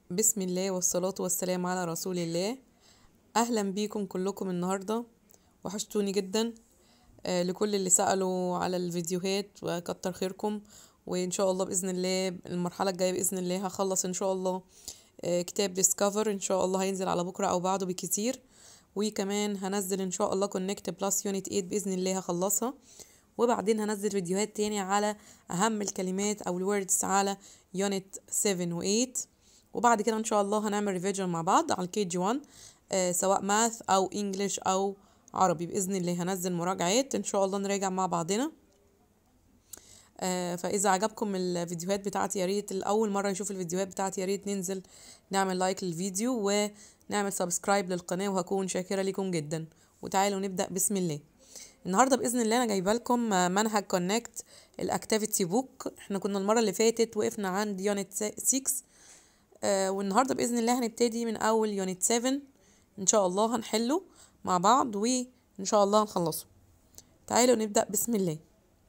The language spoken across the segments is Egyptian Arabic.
بسم الله والصلاة والسلام على رسول الله أهلا بيكم كلكم النهاردة وحشتوني جدا آه، لكل اللي سألوا على الفيديوهات وكتر خيركم وإن شاء الله بإذن الله المرحلة الجاية بإذن الله هخلص إن شاء الله آه، كتاب ديسكفر إن شاء الله هينزل على بكرة أو بعده بكتير وكمان هنزل إن شاء الله كونكت بلس يونت 8 بإذن الله هخلصها وبعدين هنزل فيديوهات تاني على أهم الكلمات أو الوردز على يونت 7 و 8 وبعد كده ان شاء الله هنعمل ريفيجن مع بعض على الكي جي 1 آه سواء ماث او انجليش او عربي باذن الله هنزل مراجعات ان شاء الله نراجع مع بعضنا آه فاذا عجبكم الفيديوهات بتاعتي يا ريت الاول مره يشوف الفيديوهات بتاعتي يا ريت ننزل نعمل لايك للفيديو ونعمل سبسكرايب للقناه وهكون شاكره لكم جدا وتعالوا نبدا بسم الله النهارده باذن الله انا جايبه لكم منهج كونكت الاكتيفيتي بوك احنا كنا المره اللي فاتت وقفنا عند يونت 6 آه والنهارده باذن الله هنبتدي من اول يونت 7 ان شاء الله هنحله مع بعض وان شاء الله هنخلصه تعالوا نبدا بسم الله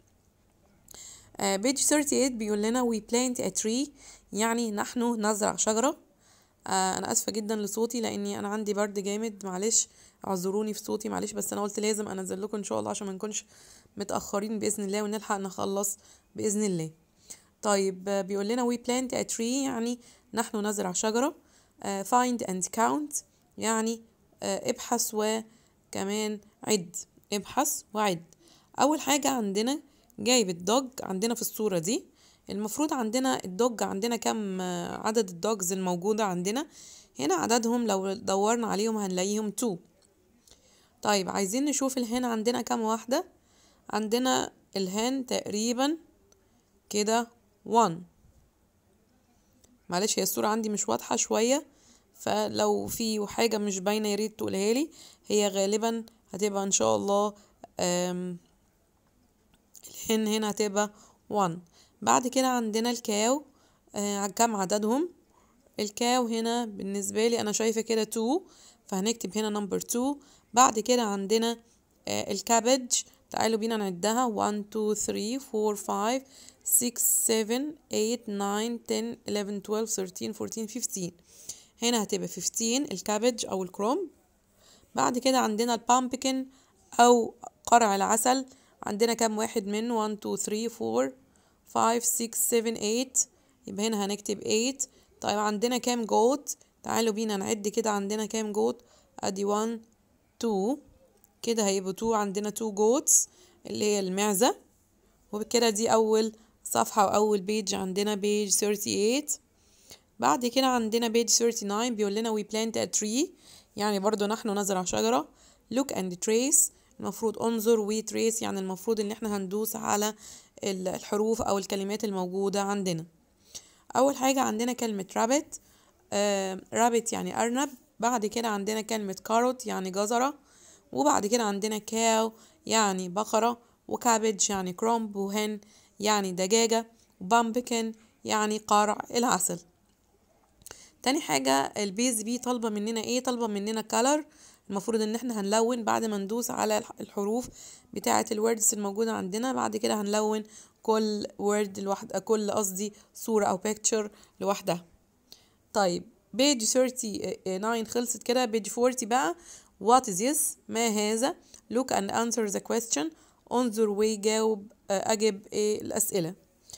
بيج 38 بيقول لنا we plant a tree يعني نحن نزرع شجرة آه أنا آسفة جدا لصوتي لأني أنا عندي برد جامد معلش اعذروني في صوتي معلش بس أنا قلت لازم أنزل لكم إن شاء الله عشان ما نكونش متأخرين بإذن الله ونلحق نخلص بإذن الله طيب بيقول لنا we plant a tree يعني نحن نزرع شجرة uh, find and count يعني uh, ابحث وكمان عد ابحث وعد أول حاجة عندنا جايب الدوج عندنا في الصورة دي المفروض عندنا الدوج عندنا كم عدد الدوجز الموجودة عندنا هنا عددهم لو دورنا عليهم هنلاقيهم 2 طيب عايزين نشوف الهن عندنا كم واحدة عندنا الهن تقريبا كده 1 معلش هي الصورة عندي مش واضحة شوية فلو في حاجة مش باينة ياريت تقولها لي هي غالبا هتبقى ان شاء الله الهن هنا هتبقى 1 بعد كده عندنا الكاو آه كم عددهم الكاو هنا بالنسبة لي أنا شايفة كده 2 فهنكتب هنا نمبر 2 بعد كده عندنا آه الكابج تعالوا بينا نعدها 1 2 3 4 5 6 7 8 9 10 11 12 13 14 15 هنا هتبقى 15 الكابج أو الكروم بعد كده عندنا البامبكن أو قرع العسل عندنا كام واحد منه 1 2 3 4 5 6 7 8 يبقى هنا هنكتب 8 طيب عندنا كام جوت تعالوا بينا نعد كده عندنا كام جوت ادي 1 2 كده هيبقوا 2 عندنا 2 جوتس اللي هي المعزة وبكده دي أول صفحة وأول بيج عندنا بيج 38 بعد كده عندنا بيج 39 بيقول لنا we plant a tree يعني برضو نحن نزرع شجرة look and trace المفروض انظر وتريس يعني المفروض ان احنا هندوس على الحروف او الكلمات الموجودة عندنا اول حاجة عندنا كلمة رابت آه رابت يعني ارنب بعد كده عندنا كلمة كاروت يعني جزرة وبعد كده عندنا كاو يعني بقرة وكابج يعني كرومب وهن يعني دجاجة وبامبكن يعني قارع العسل تاني حاجة البيز بي طالبة مننا ايه طالبة مننا color المفروض ان احنا هنلون بعد ما ندوس على الحروف بتاعة الوردز الموجودة عندنا بعد كده هنلون كل وورد لوحد كل قصدي صورة او picture لوحدها طيب بيج 39 خلصت كده بيج 40 بقى what is this ما هذا look and answer the question انظر وجاوب اجب ايه الاسئلة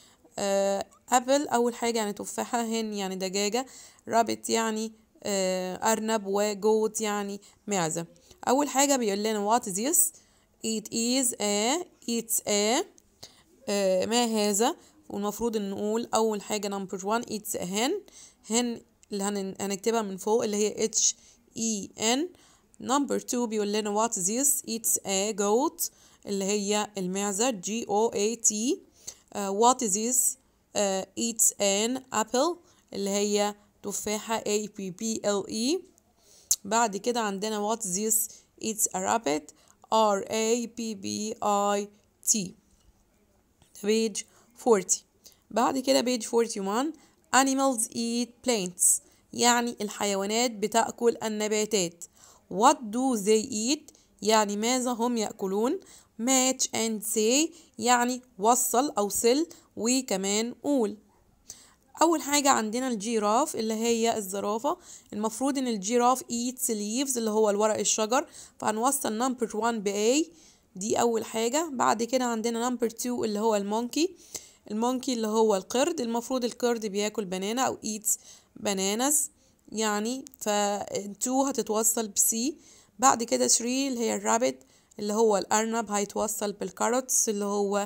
ابل اول حاجة يعني تفاحة هن يعني دجاجة رابت يعني أرنب وجوت يعني معزة أول حاجة بيقول لنا what is this it is a it's a uh, ما هذا والمفروض ان نقول أول حاجة number one it's a hen hen اللي هنكتبها من فوق اللي هي h e n number two بيقول لنا what is this it's a goat اللي هي المعزة g o a t uh, what is this uh, it's an apple اللي هي تفاحة A P P L E بعد كده عندنا what this it's a rabbit R A B B I T page 40 بعد كده page 41 animals eat plants يعني الحيوانات بتأكل النباتات what do they eat يعني ماذا هم يأكلون match and say يعني وصل أو صل وكمان قول اول حاجة عندنا الجيراف اللي هي الزرافة المفروض ان الجيراف eats leaves اللي هو الورق الشجر فهنوصل نمبر 1 ب A دي اول حاجة بعد كده عندنا نمبر 2 اللي هو المونكي المونكي اللي هو القرد المفروض القرد بياكل بنانا او eats bananas يعني ف 2 هتتوصل ب C بعد كده 3 اللي هي الرابت اللي هو الأرنب هيتوصل بالكاروتس اللي هو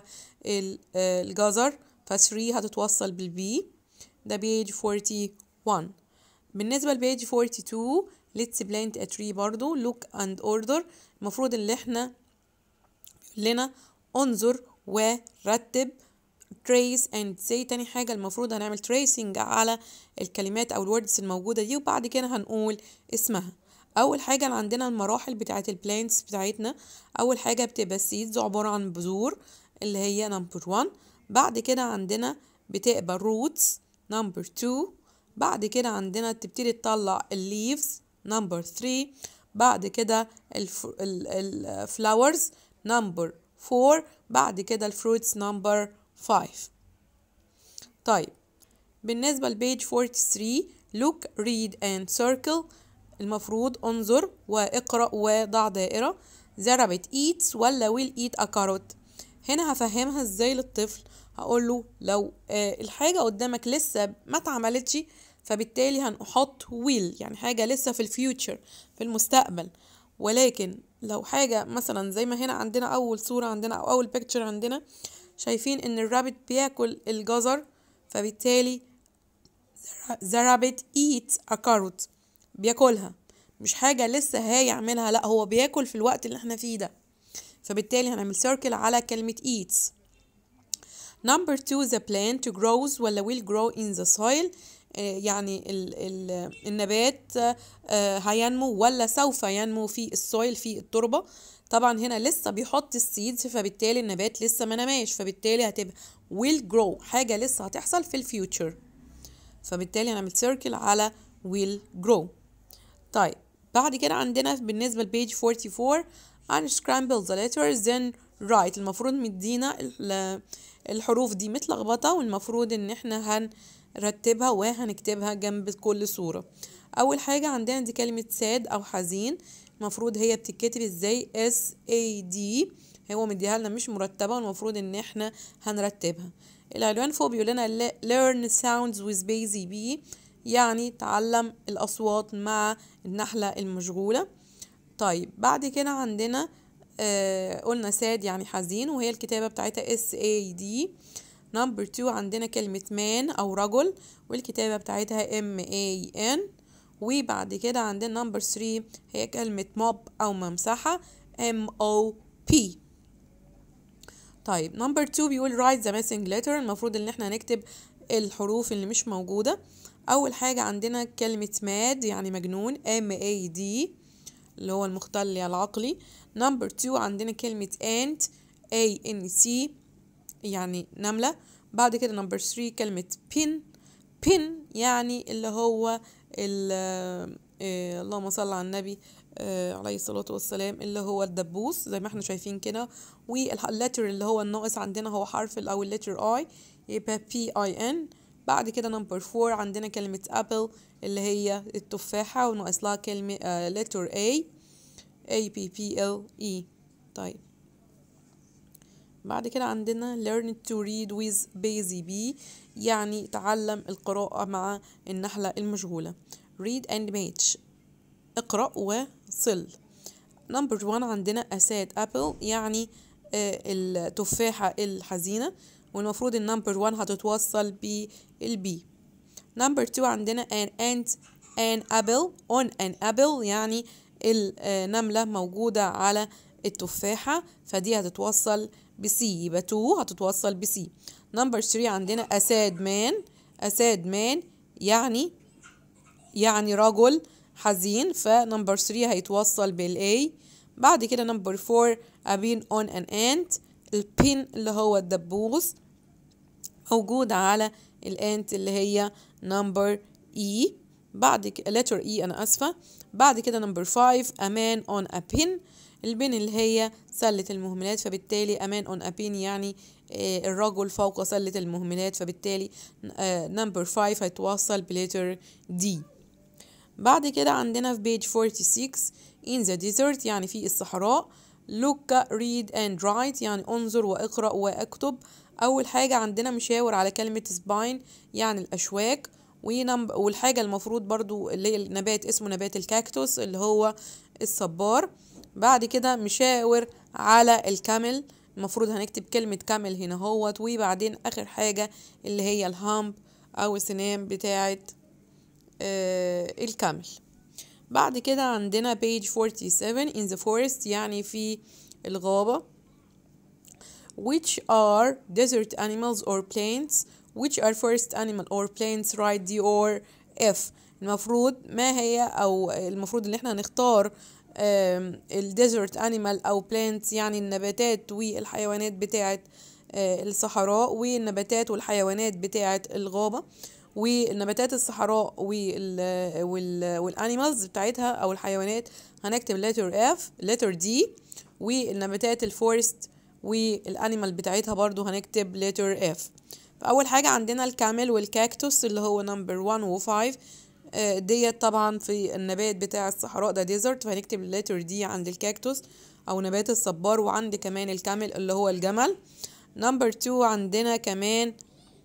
الجزر ف 3 هتتوصل بالبي ده بيج 41 بالنسبة لبيج 42 let's plant a tree برضو look and order المفروض اللي احنا لنا انظر ورتب trace and say تاني حاجة المفروض هنعمل tracing على الكلمات أو الوردز الموجودة دي وبعد كده هنقول اسمها أول حاجة عندنا المراحل بتاعة البلانتس بتاعتنا أول حاجة بتبقى seeds عبارة عن بذور اللي هي number one بعد كده عندنا بتبقى roots number two بعد كده عندنا تبتدي تطلع الليفز number three بعد كده الفلاورز number four بعد كده الفروتس number five طيب بالنسبة لبيج 43 look read and circle المفروض انظر واقرأ وضع دائرة the rabbit eats ولا will eat a carrot هنا هفهمها ازاي للطفل هقول له لو آه الحاجة قدامك لسه ما اتعملتش فبالتالي هنحط will يعني حاجة لسه في الفيوتشر في المستقبل ولكن لو حاجة مثلا زي ما هنا عندنا أول صورة عندنا أو أول بيكتشر عندنا شايفين إن الرابت بياكل الجزر فبالتالي the rabbit eats a carrot بياكلها مش حاجة لسه هيعملها لا هو بياكل في الوقت اللي احنا فيه ده فبالتالي هنعمل circle على كلمة eats number two the plant grows ولا will grow in the soil يعني ال ال النبات هينمو ولا سوف ينمو في السويل في التربة طبعا هنا لسه بيحط السيدز فبالتالي النبات لسه ما نماش فبالتالي هتبقى will grow حاجة لسه هتحصل في الفيوتشر فبالتالي هنعمل circle على will grow طيب بعد كده عندنا بالنسبة لبيج 44 unscramble the letters then write المفروض مدينا الحروف دي متلخبطة والمفروض ان احنا هنرتبها وهنكتبها جنب كل صورة اول حاجة عندنا دي كلمة sad او حزين المفروض هي بتتكتب ازاي S A D هو مديها لنا مش مرتبة والمفروض ان احنا هنرتبها العنوان فوق بيقول لنا learn sounds with busy bee يعني تعلم الأصوات مع النحلة المشغولة طيب بعد كده عندنا آه قلنا ساد يعني حزين وهي الكتابة بتاعتها S A D نمبر 2 عندنا كلمة man أو رجل والكتابة بتاعتها M A N وبعد كده عندنا نمبر 3 هي كلمة موب أو ممسحة M O P طيب نمبر 2 بيقول write the missing letter المفروض ان احنا نكتب الحروف اللي مش موجودة أول حاجة عندنا كلمة ماد يعني مجنون M A D اللي هو المختل العقلي نمبر 2 عندنا كلمة ant A N C يعني نملة بعد كده نمبر 3 كلمة pin pin يعني اللي هو ال آه اللهم صل على النبي آه عليه الصلاة والسلام اللي هو الدبوس زي ما احنا شايفين كده واللتر اللي هو الناقص عندنا هو حرف أو اللتر I يبقى P I N بعد كده نمبر فور عندنا كلمة أبل اللي هي التفاحة وناقص لها كلمة uh, letter A A P P L E طيب بعد كده عندنا learn to read with busy bee يعني تعلم القراءة مع النحلة المشغولة read and match اقرأ وصل نمبر 1 عندنا a sad apple يعني آه التفاحة الحزينة والمفروض النمبر 1 هتتوصل بالبي نمبر 2 عندنا an ant an apple on an apple يعني النملة موجودة على التفاحة فدي هتتوصل بسي يبقى 2 هتتوصل بسي نمبر 3 عندنا a sad man a sad man يعني يعني رجل حزين فنمبر 3 هيتوصل بالاي بعد كده نمبر 4 a pin on an ant البين اللي هو الدبوس موجود على الانت اللي هي نمبر اي بعد كده letter اي انا اسفه بعد كده نمبر 5 a man on a pin البين اللي هي سلة المهملات فبالتالي a man on a pin يعني آه، الرجل فوق سلة المهملات فبالتالي نمبر 5 هيتوصل بليتر دي بعد كده عندنا في بيج 46 in the desert يعني في الصحراء look read and write يعني انظر واقرأ واكتب أول حاجة عندنا مشاور على كلمة spine يعني الأشواك ونمب والحاجة المفروض برضو اللي هي النبات اسمه نبات الكاكتوس اللي هو الصبار بعد كده مشاور على الكامل المفروض هنكتب كلمة كامل هنا هوت وبعدين آخر حاجة اللي هي الهامب أو السنام بتاعة آه الكامل بعد كده عندنا page 47 in the forest يعني في الغابة which are desert animals or plants which are forest animal or plants right D or F المفروض ما هي او المفروض ان احنا هنختار الديزرت انيمال او plants يعني النباتات والحيوانات بتاعه الصحراء والنباتات والحيوانات بتاعه الغابه والنباتات الصحراء وال وال والانيمالز بتاعتها او الحيوانات هنكتب letter F letter D والنباتات الفورست والانيمال بتاعتها برضو هنكتب letter F فأول حاجة عندنا الكامل والكاكتوس اللي هو نمبر 1 و 5 ديت طبعا في النبات بتاع الصحراء ده ديزرت فهنكتب الليتر دي عند الكاكتوس أو نبات الصبار وعند كمان الكامل اللي هو الجمل نمبر 2 عندنا كمان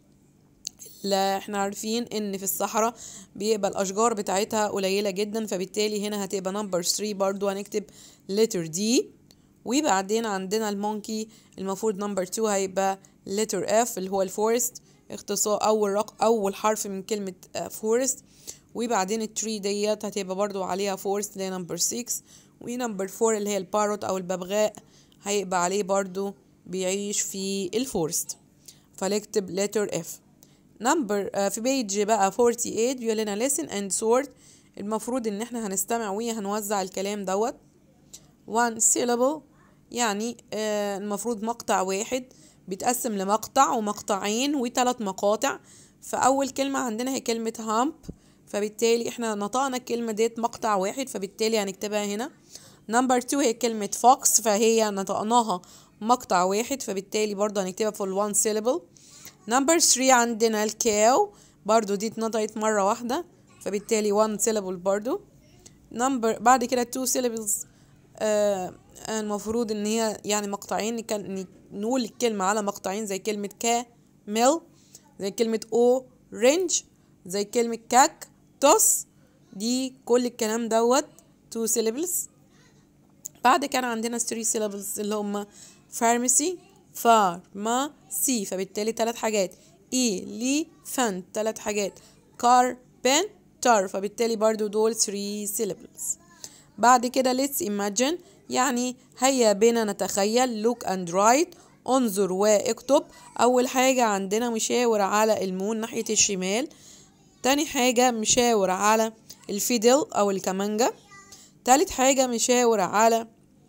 اللي احنا عارفين ان في الصحراء بيبقى الاشجار بتاعتها قليلة جدا فبالتالي هنا هتبقى نمبر 3 برضو هنكتب letter D وبعدين عندنا المونكي المفروض نمبر 2 هيبقى letter F اللي هو الفورست اختصار اول رق اول حرف من كلمة فورست وبعدين التري ديت هتبقى برضو عليها فورست اللي هي نمبر 6 ونمبر 4 اللي هي الباروت او الببغاء هيبقى عليه برضو بيعيش في الفورست فنكتب letter F نمبر uh, في بيج بقى 48 بيقول لنا listen and sort المفروض ان احنا هنستمع وهنوزع الكلام دوت one syllable يعني uh, المفروض مقطع واحد بيتقسم لمقطع ومقطعين وثلاث مقاطع فأول كلمة عندنا هي كلمة هامب فبالتالي احنا نطقنا الكلمة ديت مقطع واحد فبالتالي هنكتبها هنا نمبر 2 هي كلمة فوكس فهي نطقناها مقطع واحد فبالتالي برضه هنكتبها في الوان سيلبل نمبر 3 عندنا الكاو برضه دي اتنطقت مرة واحدة فبالتالي وان سيلبل برضه نمبر بعد كده تو سيلبلز آه المفروض ان هي يعني مقطعين كان نقول الكلمة على مقطعين زي كلمة كامل زي كلمة اورنج زي كلمة كاك توس دي كل الكلام دوت تو syllables بعد كان عندنا three syllables اللي هما pharmacy pharmacy فبالتالي تلات حاجات elephant تلات حاجات carpenter فبالتالي برضو دول three syllables بعد كده let's imagine يعني هيا بنا نتخيل look and write انظر واكتب أول حاجة عندنا مشاور على المون ناحية الشمال تاني حاجة مشاور على الفيدل أو الكمانجا تالت حاجة مشاور على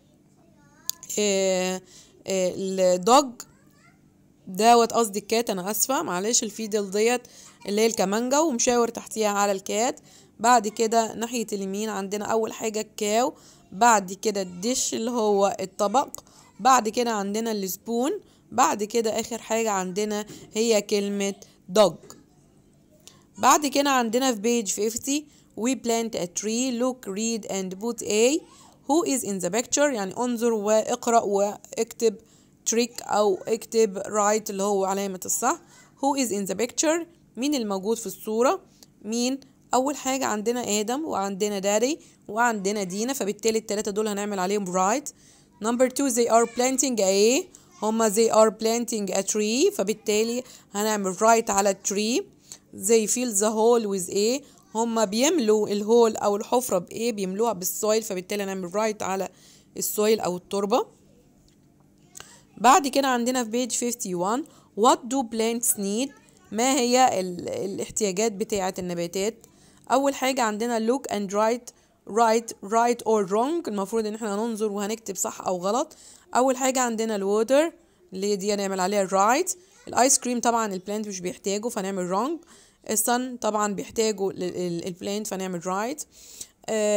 الدوج دوت قصدي الكات أنا آسفة معلش الفيدل ديت اللي هي الكمانجا ومشاور تحتيها على الكات بعد كده ناحية اليمين عندنا أول حاجة الكاو بعد كده الدش اللي هو الطبق بعد كده عندنا السبون بعد كده آخر حاجة عندنا هي كلمة dog بعد كده عندنا في page 50 we plant a tree look read and put a who is in the picture يعني انظر واقرأ واكتب trick أو اكتب write اللي هو علامة الصح who is in the picture مين الموجود في الصورة مين أول حاجة عندنا آدم وعندنا داري وعندنا دينا فبالتالي التلاتة دول هنعمل عليهم write number two they are planting a هما they are planting a tree فبالتالي هنعمل write على tree they fill the hole with a هما بيملوا الهول أو الحفرة بإيه بيملوها بالسويل فبالتالي هنعمل write على السويل أو التربة بعد كده عندنا في page 51 what do plants need ما هي ال الاحتياجات بتاعة النباتات أول حاجة عندنا look and write right right or wrong المفروض ان احنا ننظر وهنكتب صح او غلط اول حاجة عندنا الووتر اللي دي هنعمل عليها right الايس كريم طبعا البلانت مش بيحتاجه فنعمل wrong الصن طبعا بيحتاجوا البلانت فنعمل right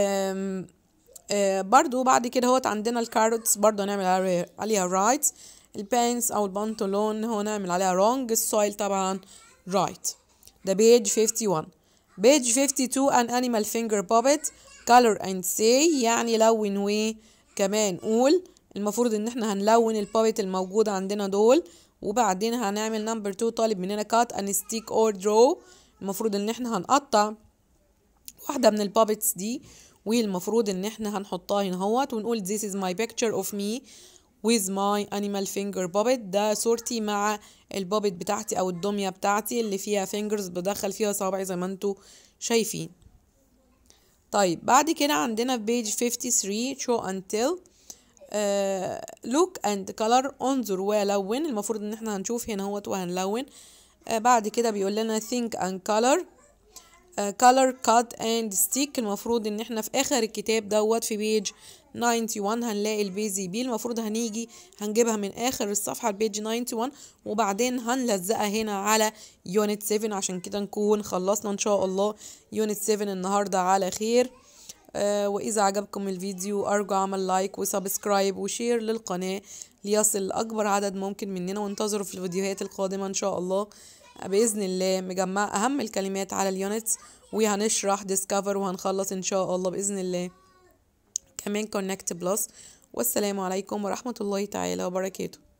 أم أه برضو بعد كده هوت عندنا الكاروتس برضو هنعمل عليها right البانس او البنطلون هو نعمل عليها wrong السويل طبعا right ده page 51 page 52 an animal finger puppet color and say يعني لون و كمان قول المفروض ان احنا هنلون البابت الموجودة عندنا دول وبعدين هنعمل نمبر 2 طالب مننا cut and stick or draw المفروض ان احنا هنقطع واحدة من البابتس دي والمفروض ان احنا هنحطها هنا اهوت ونقول this is my picture of me with my animal finger puppet ده صورتي مع البابت بتاعتي او الدمية بتاعتي اللي فيها fingers بدخل فيها صوابعي زي ما انتوا شايفين طيب بعد كده عندنا في page 53 show and tell uh, look and color انظر ولون المفروض ان احنا هنشوف هنا اهوت وهنلون uh, بعد كده بيقول لنا think and color uh, color cut and stick المفروض ان احنا في اخر الكتاب دوت في بيج 91 هنلاقي البيزي بي المفروض هنيجي هنجيبها من اخر الصفحة البيج 91 وبعدين هنلزقها هنا على يونت 7 عشان كده نكون خلصنا ان شاء الله يونت 7 النهاردة على خير آه وإذا عجبكم الفيديو أرجو عمل لايك وسبسكرايب وشير للقناة ليصل أكبر عدد ممكن مننا وانتظروا في الفيديوهات القادمة إن شاء الله بإذن الله مجمع أهم الكلمات على اليونتس وهنشرح ديسكفر وهنخلص إن شاء الله بإذن الله كمان كونكت بلس والسلام عليكم ورحمة الله تعالى وبركاته